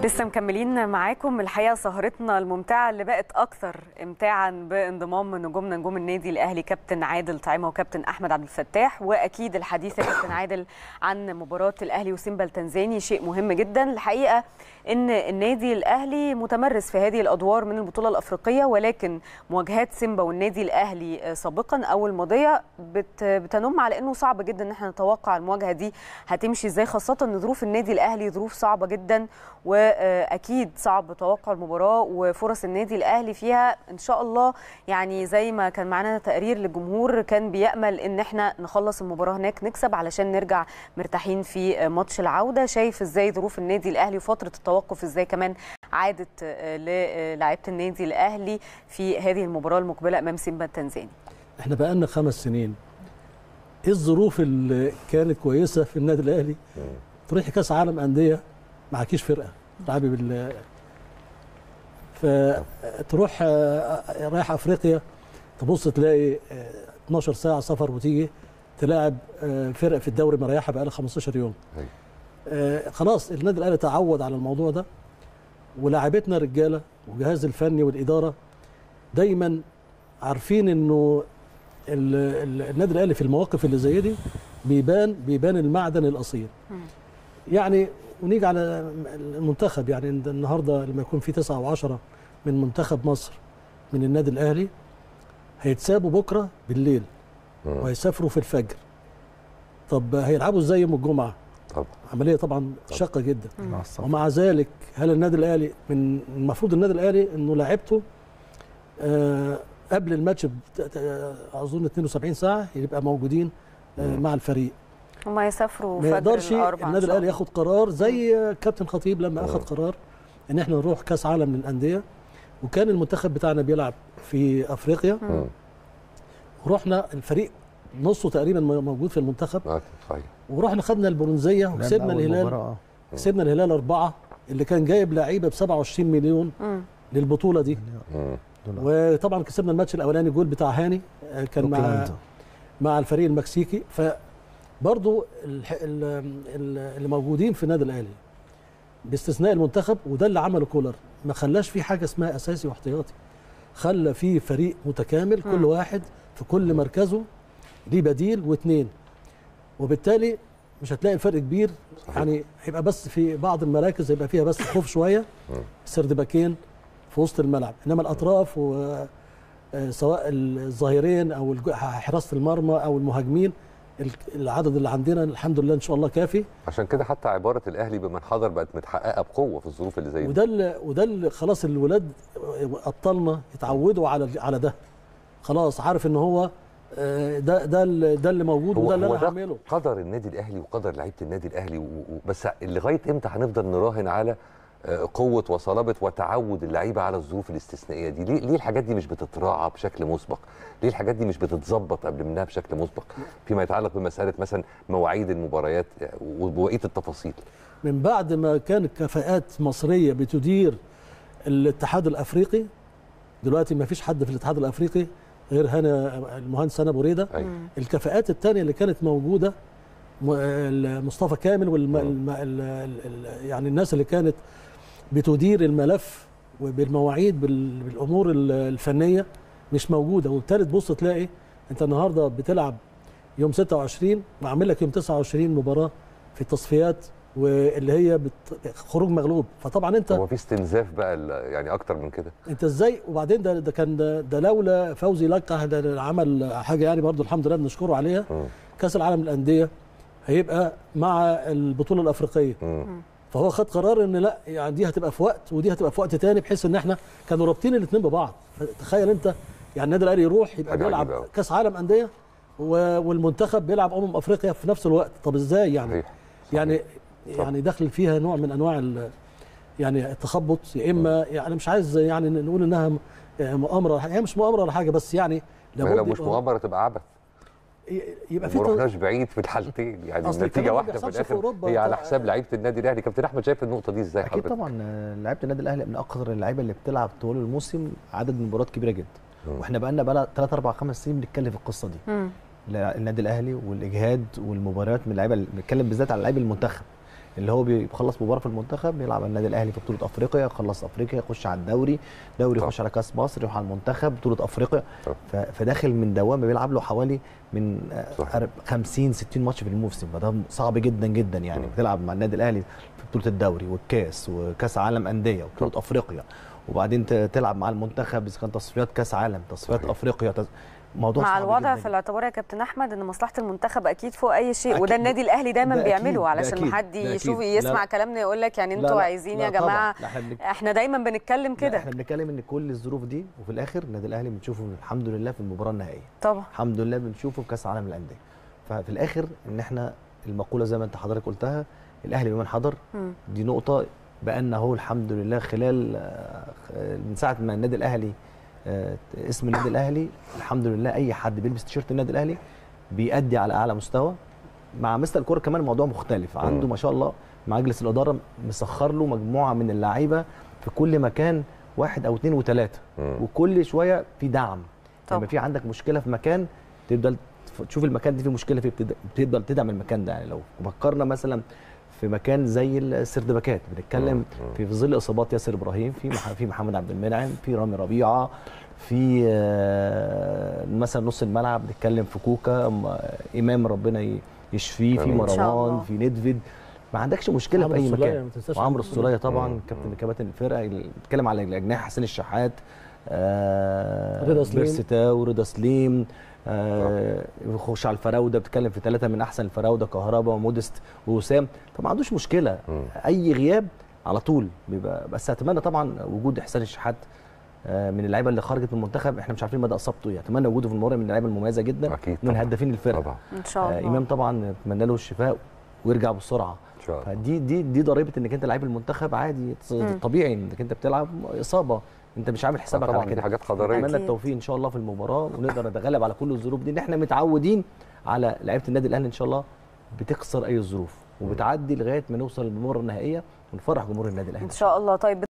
لسه مكملين معاكم الحقيقه سهرتنا الممتعه اللي بقت اكثر امتاعا بانضمام نجومنا نجوم النادي الاهلي كابتن عادل طعيمه وكابتن احمد عبد الفتاح واكيد الحديث يا كابتن عادل عن مباراه الاهلي وسيمبا التنزاني شيء مهم جدا الحقيقه ان النادي الاهلي متمرس في هذه الادوار من البطوله الافريقيه ولكن مواجهات سيمبا والنادي الاهلي سابقا او الماضيه بت بتنم على انه صعب جدا ان احنا نتوقع المواجهه دي هتمشي ازاي خاصه ان ظروف النادي الاهلي ظروف صعبه جدا واكيد صعب توقع المباراه وفرص النادي الاهلي فيها ان شاء الله يعني زي ما كان معانا تقرير للجمهور كان بيامل ان احنا نخلص المباراه هناك نكسب علشان نرجع مرتاحين في ماتش العوده شايف ازاي ظروف النادي الاهلي وفتره التوقف ازاي كمان عادت للاعيبه النادي الاهلي في هذه المباراه المقبله امام سيمبا التنزاني احنا بقالنا خمس سنين ايه الظروف اللي كانت كويسه في النادي الاهلي تروحي كاس عالم انديه معكيش فرقه تلعبي بال فتروح رايح افريقيا تبص تلاقي 12 ساعه سفر وتيجي تلاعب فرق في الدوري مريحه بقى لها 15 يوم خلاص النادي الاهلي تعود على الموضوع ده ولاعبتنا رجاله والجهاز الفني والاداره دايما عارفين انه النادي الاهلي في المواقف اللي زي دي بيبان بيبان المعدن الاصيل يعني ونيجي على المنتخب يعني النهارده لما يكون في تسعة او 10 من منتخب مصر من النادي الاهلي هيتسابوا بكره بالليل وهيسافروا في الفجر طب هيلعبوا ازاي يوم الجمعه طبعا عمليه طبعا شاقه جدا ومع ذلك هل النادي الاهلي من المفروض النادي الاهلي انه لاعبته آه قبل الماتش اظن 72 ساعه يبقى موجودين آه مع الفريق هم يسافروا ما يقدرش النادي الاهلي ياخد قرار زي كابتن خطيب لما اخذ قرار ان احنا نروح كاس عالم للانديه وكان المنتخب بتاعنا بيلعب في افريقيا ورحنا الفريق نصه تقريبا موجود في المنتخب صحيح ورحنا خدنا البرونزيه وكسبنا الهلال كسبنا الهلال اربعه اللي كان جايب لعيبه ب 27 مليون مم. للبطوله دي وطبعا كسبنا الماتش الاولاني جول بتاع هاني كان مع مع الفريق المكسيكي فبرضو اللي موجودين في النادي الاهلي باستثناء المنتخب وده اللي عمله كولر ما خلاش في حاجه اسمها اساسي واحتياطي خلى في فريق متكامل كل واحد في كل مركزه ليه بديل واثنين وبالتالي مش هتلاقي الفرق كبير صحيح. يعني هيبقى بس في بعض المراكز هيبقى فيها بس خوف شويه سرد باكين في وسط الملعب انما الاطراف و سواء الظاهرين او حراسه المرمى او المهاجمين العدد اللي عندنا الحمد لله ان شاء الله كافي عشان كده حتى عباره الاهلي بمن حضر بقت متحققه بقوه في الظروف اللي زي دي وده اللي وده اللي خلاص الولاد ابطالنا اتعودوا على على ده خلاص عارف ان هو ده ده ده اللي موجود وده اللي انا هعمله قدر النادي الاهلي وقدر لعيبه النادي الاهلي بس لغايه امتى هنفضل نراهن على قوه وصلابه وتعود اللعيبه على الظروف الاستثنائيه دي ليه ليه الحاجات دي مش بتتراعى بشكل مسبق ليه الحاجات دي مش بتتظبط قبل منها بشكل مسبق فيما يتعلق بمساله مثلا مواعيد المباريات وبقيه التفاصيل من بعد ما كانت كفاءات مصريه بتدير الاتحاد الافريقي دلوقتي ما فيش حد في الاتحاد الافريقي غير هنا المهندس هنا بريده أيوة. الكفاءات الثانيه اللي كانت موجوده مصطفى كامل والم... الم... ال... ال... يعني الناس اللي كانت بتدير الملف وبالمواعيد بال... بالامور الفنيه مش موجوده وبالتالي تبص تلاقي انت النهارده بتلعب يوم 26 وعامل لك يوم 29 مباراه في التصفيات واللي هي بت... خروج مغلوب فطبعا انت هو في استنزاف بقى يعني اكتر من كده انت ازاي وبعدين ده ده كان ده, ده لولا فوزي لقح ده عمل حاجه يعني برضو الحمد لله بنشكره عليها م. كاس العالم للانديه هيبقى مع البطوله الافريقيه م. فهو خد قرار ان لا يعني دي هتبقى في وقت ودي هتبقى في وقت تاني بحيث ان احنا كانوا رابطين الاثنين ببعض تخيل انت يعني النادي الاهلي يروح يبقى بيلعب كاس عالم انديه والمنتخب بيلعب امم افريقيا في نفس الوقت طب ازاي يعني صحيح. صحيح. يعني صح. يعني داخل فيها نوع من انواع يعني التخبط يا اما يعني مش عايز يعني نقول انها مؤامره هي مش مؤامره ولا حاجه بس يعني لو مش مؤامره تبقى عبث يبقى في ما رحناش بعيد في الحالتين يعني النتيجه واحده في الاخر هي على حساب لعيبه النادي الاهلي كابتن احمد شايف النقطه دي ازاي اكيد طبعا لعيبه النادي الاهلي من اكثر اللعيبه اللي بتلعب طول الموسم عدد مباريات كبيره جدا واحنا بقى لنا بقى 3 4 5 سنين بنتكلم في القصه دي مم. النادي الاهلي والاجهاد والمباريات من اللعيبه بنتكلم بالذات على لعيبه المنتخب اللي هو بيخلص مباراه في المنتخب بيلعب على النادي الاهلي في بطوله افريقيا يخلص افريقيا يخش على الدوري دوري طب. يخش على كاس مصر يروح على المنتخب بطوله افريقيا طب. ف- فداخل من دوامه بيلعب له حوالي من آه، صح. أرب- 50 60 ماتش في الموسم فده صعب جدا جدا يعني مم. بتلعب مع النادي الاهلي في بطوله الدوري والكاس وكاس عالم انديه وبطوله افريقيا وبعدين ت- تلعب مع المنتخب اذا كان تصفيات كاس عالم تصفيات صحيح. افريقيا تز... موضوع مع صعب الوضع جداً. في الاعتبار يا كابتن احمد ان مصلحه المنتخب اكيد فوق اي شيء أكيد. وده النادي الاهلي دايما ده بيعمله أكيد، ده علشان أكيد، ما حد ده يشوف أكيد. يسمع لا. كلامنا يقول لك يعني لا، انتوا لا، عايزين لا يا طبعاً. جماعه لا، احنا بنك... احنا دايما بنتكلم لا، كده احنا بنتكلم ان كل الظروف دي وفي الاخر النادي الاهلي بنشوفه الحمد لله في المباراه النهائيه طبعا الحمد لله بنشوفه في كاس العالم للانديه ففي الاخر ان احنا المقوله زي ما انت حضرتك قلتها الاهلي بمن حضر مم. دي نقطه بان هو الحمد لله خلال آه، من ساعه ما النادي الاهلي آه، اسم النادي الاهلي الحمد لله اي حد بيلبس تيشيرت النادي الاهلي بيأدي على اعلى مستوى مع مستر الكوره كمان الموضوع مختلف عنده مم. ما شاء الله مجلس الاداره مسخر له مجموعه من اللعيبه في كل مكان واحد او اثنين وثلاثه مم. وكل شويه في دعم طبعا. لما في عندك مشكله في مكان تفضل تشوف المكان دي فيه مشكله فيه بتد- بتفضل تدعم المكان ده يعني لو فكرنا مثلا في مكان زي السردباكات بنتكلم مم. في في ظل اصابات ياسر ابراهيم في مح- في محمد عبد المنعم في رامي ربيعه في آه، مثلا نص الملعب بنتكلم في كوكا م- امام ربنا ي- يشفيه في آمين. إن شاء الله. مروان في ندفيد ما عندكش مشكله في عمرو اي السولية، مكان ما تنساش وعمرو عمرو السوليه طبعا مم. كابتن كباتن الفرقه اللي بنتكلم على الاجنحه حسين الشحات آه رضا سليم. بيرستاو رضا سليم آه يخش على الفراوده بتتكلم في ثلاثه من احسن الفراوده كهربا ومودست ووسام فما عندوش مشكله مم. اي غياب على طول بيبقى بس اتمنى طبعا وجود حسين الشحات آه، من اللعيبه اللي خرجت من المنتخب احنا مش عارفين مدى اصابته يعني اتمنى وجوده في المباراه من اللعيبه المميزه جدا اكيد من طبعاً. هدافين الفرقه طبعا ان شاء آه الله امام طبعا اتمنى له الشفاء ويرجع بسرعه ان شاء الله فدي دي دي ضريبه انك انت لعيب المنتخب عادي مم. طبيعي انك انت بتلعب اصابه انت مش عامل حسابك طبعا على دي كده حاجات قدريه اتمنى أكيد. التوفيق ان شاء الله في المباراه ونقدر نتغلب على كل الظروف دي ان احنا متعودين على لعيبه النادي الاهلي ان شاء الله بتكسر اي ظروف وبتعدي لغايه ما نوصل للمباراه النهائيه ونفرح جمهور النادي الاهلي ان شاء الله طيب